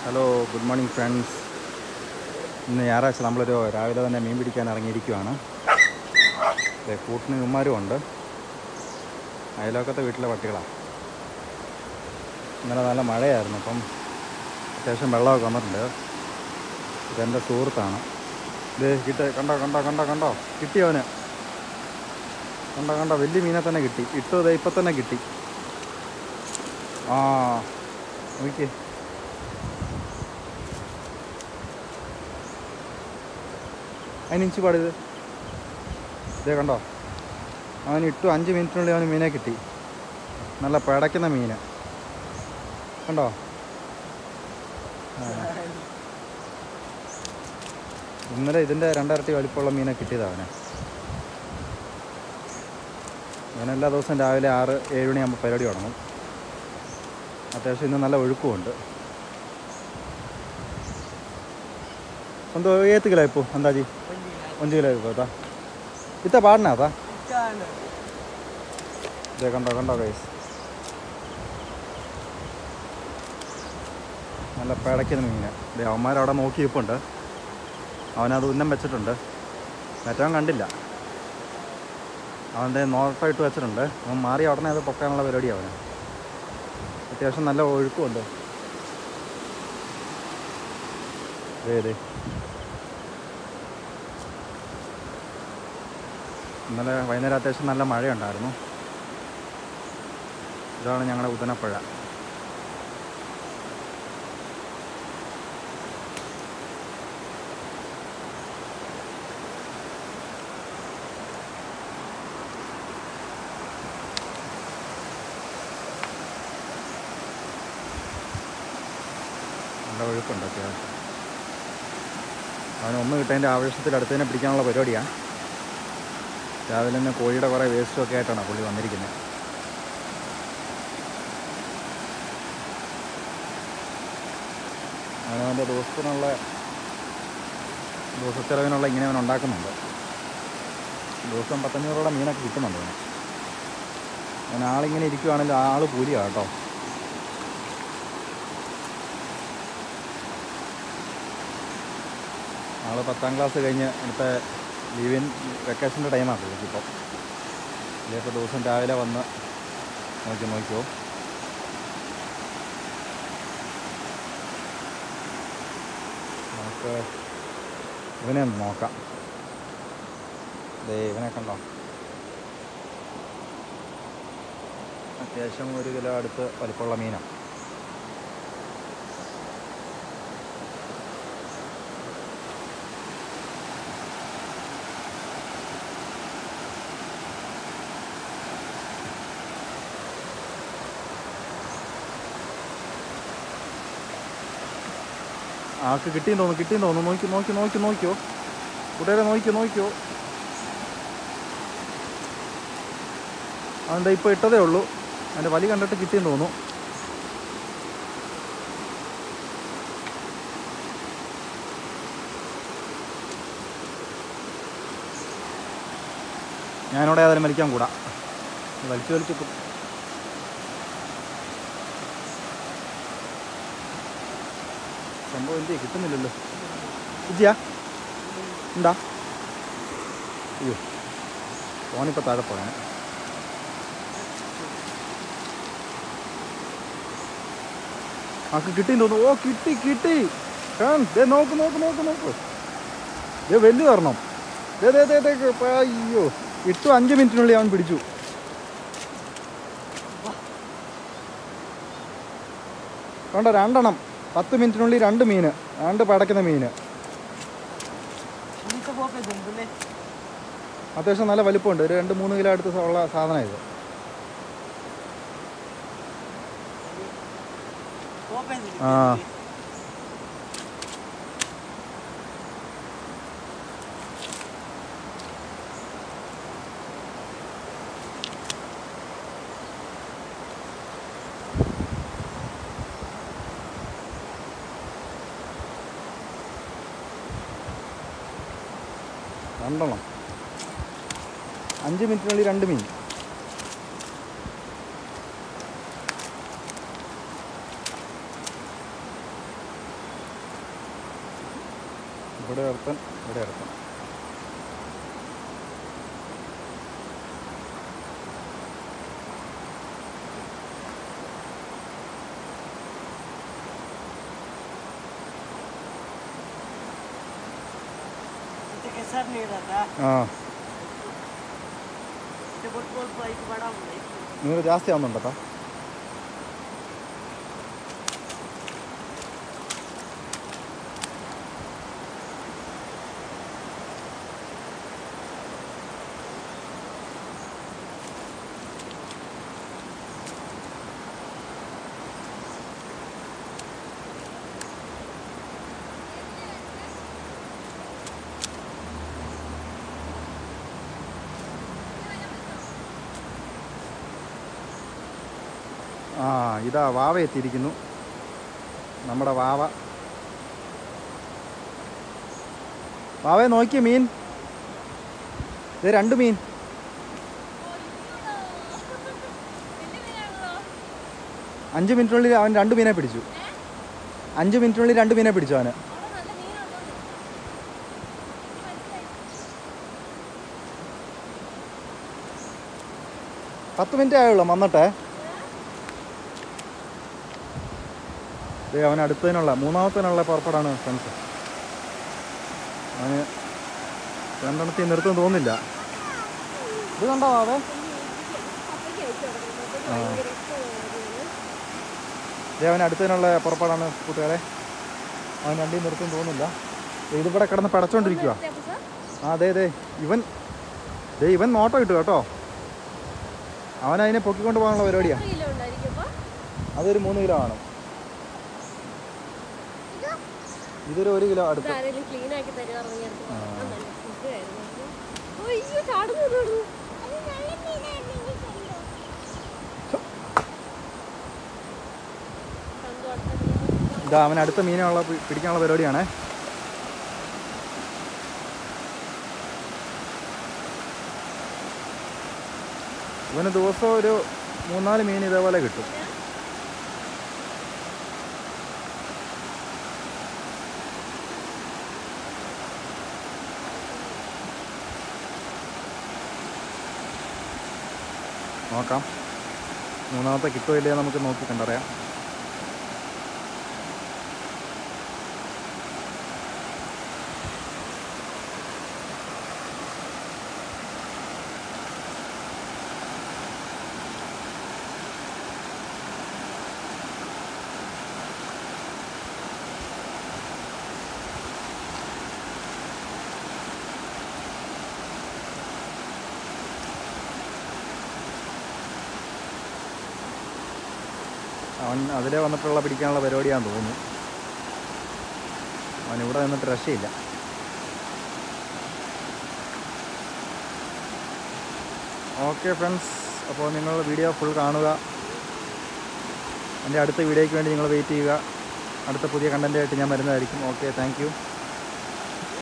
Hello good morning friends ഇന്ന് ഞായറാഴ്ച നമ്മളൊരു രാവിലെ തന്നെ മീൻ പിടിക്കാൻ ഇറങ്ങിയിരിക്കുവാണ് ദേ കൂട്ടിന് ഇവന്മാരും ഉണ്ട് അയലോക്കത്തെ വീട്ടിലെ പട്ടികളാണ് ഇന്നലെ നല്ല മഴയായിരുന്നു അപ്പം അത്യാവശ്യം വെള്ളമൊക്കെ വന്നിട്ടുണ്ട് ഇതെൻ്റെ സുഹൃത്താണ് ഇത് കിട്ട കണ്ടോ കണ്ടോ കണ്ടോ കണ്ടോ കിട്ടി അവന് കണ്ടോ കണ്ടോ വലിയ മീനെ തന്നെ കിട്ടി ഇട്ടു ദേ ഇപ്പം തന്നെ കിട്ടി ആ നോക്കിയേ അതിന് ഇഞ്ചി പാടിത് ഇതേ കണ്ടോ അവൻ ഇട്ടു അഞ്ച് മിനിറ്റിനുള്ളിൽ അവന് മീനെ കിട്ടി നല്ല പിടയ്ക്കുന്ന മീന് കണ്ടോ ആ. ഇന്നലെ ഇതിൻ്റെ രണ്ടരട്ടി വലിപ്പമുള്ള മീനെ കിട്ടിയതാ അവന് അവൻ എല്ലാ ദിവസവും രാവിലെ ആറ് ഏഴ് മണിയാകുമ്പോൾ പരിപാടി തുടങ്ങും അത്യാവശ്യം ഇന്ന് നല്ല ഒഴുക്കുമുണ്ട് ಒಂದು ಏತು ಕಿಲೋ ಇಪ್ಪು ಅಂದಾಜಿ ಒಂದು ಕಿಲೋ ಇರ್ಬೋದಾ ಇತ್ತ ಪಾಡ್ನ ಅದ ഇതേ കണ്ടോ കണ്ടോ ഗൈസ് നല്ല പിടയ്ക്കുന്ന മീന് ദേ അവന്മാരവിടെ നോക്കി ഇപ്പുണ്ട് അവനത് ഉന്നം വെച്ചിട്ടുണ്ട് മറ്റവൻ കണ്ടില്ല അവൻ്റെ നോട്ടം വെച്ചിട്ടുണ്ട് അവൻ മാറി ഉടനെ അത് പൊക്കാനുള്ള പരിപാടി അവന് അത്യാവശ്യം നല്ല ഒഴുക്കുമുണ്ട് ദേ ദേ ഇന്നലെ വൈകുന്നേരം അത്യാവശ്യം നല്ല മഴയുണ്ടായിരുന്നു ഇതാണ് ഞങ്ങളുടെ ഉദനപ്പുഴ നല്ല ഒഴുക്കുണ്ട് അത്യാവശ്യം അവന് ഒന്ന് കിട്ടതിൻ്റെ ആവേശത്തിൽ അടുത്തതിനെ പിടിക്കാനുള്ള പരിപാടിയാണ് രാവിലെ തന്നെ കോഴിയുടെ കുറേ വേസ്റ്റും ഒക്കെ ആയിട്ടാണ് പുള്ളി വന്നിരിക്കുന്നത് അവനവൻ്റെ ദിവസത്തിനുള്ള ദിവസച്ചെലവിനുള്ള ഇങ്ങനെ അവൻ ഉണ്ടാക്കുന്നുണ്ട് ദിവസം പത്തഞ്ഞൂറോളം മീനൊക്കെ കിട്ടുന്നുണ്ട് അവന് അവൻ ആളിങ്ങനെ ഇരിക്കുവാണെങ്കിൽ ആൾ കൂലിയാണ് കേട്ടോ ആൾ പത്താം ക്ലാസ് കഴിഞ്ഞ് അടുത്ത ലീവിൻ വെക്കേഷൻ്റെ ടൈമാണ് പുള്ളിക്കിപ്പോൾ ഇതിപ്പോൾ ദിവസം രാവിലെ വന്ന് നോക്കി നോക്കിയോ നമുക്ക് ഇവനെ ഒന്ന് നോക്കാം ദേ ഇവനെ കണ്ടോ അത്യാവശ്യം ഒരു കിലോ അടുത്ത് വലിപ്പമുള്ള മീനാണ് ആൾക്ക് കിട്ടിയെന്ന് തോന്നുന്നു കിട്ടിയെന്ന് തോന്നുന്നു നോക്കി നോക്കി നോക്കി നോക്കിയോ കൂട്ടുകാരെ നോക്കിയോ നോക്കിയോ അതെന്താ ഇപ്പോൾ ഇട്ടതേ ഉള്ളൂ അതിൻ്റെ വലി കണ്ടിട്ട് കിട്ടിയെന്ന് തോന്നുന്നു ഞാനിവിടെ അതിനെ വലിക്കാൻ കൂടാ വലിച്ചു വലിച്ച് കു- സംഭവം എന്തേ കിട്ടുന്നില്ലല്ലോ ഇജിയാ ഉണ്ടാ അയ്യോ ഫോണിപ്പോൾ താഴെ പോയാൽ ആക്ക് കിട്ടിയെന്ന് തോന്നുന്നു ഓ കിട്ടി കിട്ടി കാൺ ദേ നോക്ക് നോക്ക് നോക്ക് നോക്ക് ദേ വലിയ തരണം ദേ ദേ ദേ ദേ ഇപ്പൊ അയ്യോ ഇട്ടു അഞ്ച് മിനിറ്റിനുള്ളിൽ അവൻ പിടിച്ചു കണ്ടോ രണ്ടെണ്ണം പത്ത് മിനിറ്റിനുള്ളിൽ രണ്ട് മീന് രണ്ട് പടയ്ക്കുന്ന മീന് അത്യാവശ്യം നല്ല വലിപ്പമുണ്ട് ഒരു രണ്ട് മൂന്ന് കിലോ അടുത്ത് ഉള്ള സാധനം ഇത് ആ രണ്ടെണ്ണം അഞ്ച് മിനിറ്റിനുള്ളിൽ രണ്ട് മീൻ ഇവിടെ ഒരുത്തൻ ഇവിടെ ഒരുത്തൻ इथे केसर नाही दादा ആ ते बोल बोल बाईक बडा नाही നീര് ജാസ്തി ആവുന്നുണ്ടോ ആ ഇതാ വാവ എത്തിയിരിക്കുന്നു നമ്മുടെ വാവ വാവേ നോക്കിയ മീൻ ഇത് രണ്ട് മീൻ അഞ്ച് മിനിറ്റിനുള്ളിൽ അവൻ രണ്ട് മീനെ പിടിച്ചു അഞ്ച് മിനിറ്റിനുള്ളിൽ രണ്ട് മീനെ പിടിച്ചു അവന് പത്ത് മിനിറ്റ് ആയുള്ളൂ വന്നിട്ടെ ദേ അവൻ അടുത്തതിനുള്ള മൂന്നാമത്തതിനുള്ള പുറപ്പെടാണ് ഫ്രണ്ട്സ് അവന് രണ്ടെണ്ണത്തിൽ നിർത്തും തോന്നില്ല ഇത് കണ്ടോ അവൻ ദേ അവൻ അടുത്തതിനുള്ള പുറപ്പാടാണ് കൂട്ടുകാരെ അവൻ രണ്ടിൽ നിർത്തും തോന്നില്ല ദേ ഇതിവിടെ കിടന്ന് പടച്ചോണ്ടിരിക്കുക ആ അതെ അതെ ഇവൻ ദേ ഇവൻ നോട്ടം ഇട്ടു കേട്ടോ അവൻ അതിനെ പൊക്കിക്കൊണ്ട് പോകാനുള്ള പരിപാടിയാ അതൊരു മൂന്ന് കിലോ ആണ് ഇതൊരു ഒരു കിലോ അടുത്ത് ക്ലീൻ ആക്കി തരുവാണെങ്കിൽ ആ. അയ്യോ ചാടുന്നു ചാടുന്നു ഇതാ അവൻ അടുത്ത മീനുള്ള പി- പിടിക്കാനുള്ള പരിപാടിയാണേ ഇവന് ദിവസം ഒരു മൂന്നാല് മീൻ ഇതേപോലെ കിട്ടും നോക്കാം മൂന്നാമത്തെ കിട്ടുമോ ഇല്ലയോ നമുക്ക് നോക്കി കണ്ടറിയാം അവൻ അതിലെ വന്നിട്ടുള്ള പിടിക്കാനുള്ള പരിപാടിയാന്ന് തോന്നുന്നു അവൻ ഇവിടെ നിന്നിട്ട് രക്ഷയില്ല ഓക്കെ ഫ്രണ്ട്സ് അപ്പോൾ നിങ്ങൾ വീഡിയോ ഫുൾ കാണുക എൻ്റെ അടുത്ത വീഡിയോയ്ക്ക് വേണ്ടി നിങ്ങൾ വെയിറ്റ് ചെയ്യുക അടുത്ത പുതിയ കണ്ടൻറ്റായിട്ട് ഞാൻ വരുന്നതായിരിക്കും ഓക്കെ താങ്ക് യു